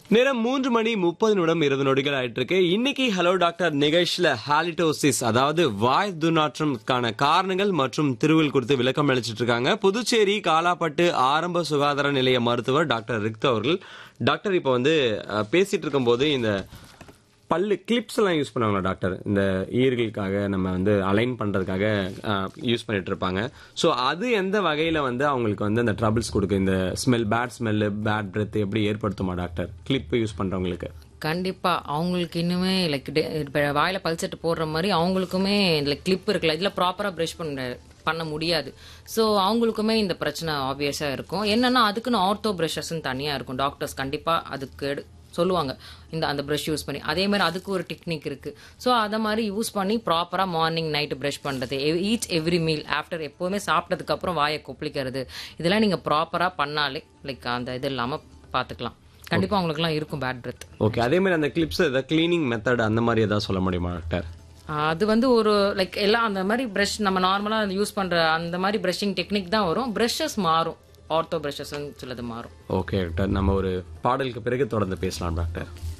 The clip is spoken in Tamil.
நேரம் மூன்று மணி முப்பது நிமிடம் இருபது நொடிகள் ஆயிட்டு இருக்கு இன்னைக்கு ஹலோ டாக்டர் நிகழ்ச்சியில ஹாலிடோசிஸ் அதாவது வாய் துர்நாற்றம்க்கான காரணங்கள் மற்றும் திருவில் குறித்து விளக்கம் அளிச்சிட்டு இருக்காங்க புதுச்சேரி காலாப்பட்டு ஆரம்ப சுகாதார நிலைய மருத்துவர் டாக்டர் ரிக்த் அவர்கள் டாக்டர் இப்போ வந்து அஹ், பேசிட்டு இருக்கும்போது இந்த பல்லு கிளிப்ஸ் எல்லாம் யூஸ் பண்ணுவாங்களா டாக்டர் இந்த ஈர்களுக்காக நம்ம வந்து அலைன் பண்றதுக்காக யூஸ் பண்ணிட்டு இருப்பாங்க ஸோ அது எந்த வகையில வந்து அவங்களுக்கு வந்து அந்த ட்ரபிள்ஸ் கொடுக்கு இந்த smell bad smell bad breath எப்படி ஏற்படுத்துமா டாக்டர் கிளிப் யூஸ் பண்றவங்களுக்கு கண்டிப்பா அவங்களுக்கு இன்னுமே லைக் இப்போ வாயில பல்செட்டு போடுற மாதிரி அவங்களுக்குமே லைக் கிளிப் இருக்குல்ல இதுல ப்ராப்பரா ப்ரஷ் பண்ண பண்ண முடியாது ஸோ அவங்களுக்குமே இந்த பிரச்சனை ஆப்வியஸா இருக்கும் என்னன்னா அதுக்குன்னு ஆர்த்தோ ப்ரஷஸ்ன்னு தனியா இருக்கும் டாக்டர்ஸ் கண்டிப்பா அதுக்கு எடு- சொல்லுவாங்க இந்த அந்த ப்ரஷ் யூஸ் பண்ணி அதே மாதிரி அதுக்கு ஒரு டெக்னிக் இருக்கு ஸோ அதை மாதிரி யூஸ் பண்ணி ப்ராப்பரா மார்னிங் நைட் ப்ரஷ் பண்றது ஈச் எவ்ரி மீல் ஆஃப்டர் எப்போவுமே சாப்பிட்டதுக்கு அப்புறம் வாயை கொப்பளிக்கிறது இதெல்லாம் நீங்க ப்ராப்பரா பண்ணாலே லைக் அந்த இது இல்லாம பாத்துக்கலாம் கண்டிப்பா அவங்களுக்குலாம் இருக்கும் பேட் பிரெத் ஓகே அதே மாதிரி அந்த கிளிப்ஸ் ஏதாவது கிளீனிங் மெத்தட் அந்த மாதிரி ஏதாவது சொல்ல முடியுமா டாக்டர் அது வந்து ஒரு லைக் எல்லாம் அந்த மாதிரி பிரஷ் நம்ம நார்மலா யூஸ் பண்ற அந்த மாதிரி பிரஷிங் டெக்னிக் தான் வரும் பிரஷஸ் மாறும் ஆர்த்தோ பிரஷஸ் சிலது மாறும் ஓகே டாக்டர் நம்ம ஒரு பாடலுக்கு பிறகு தொடர்ந்து பேசலாம் டாக்டர்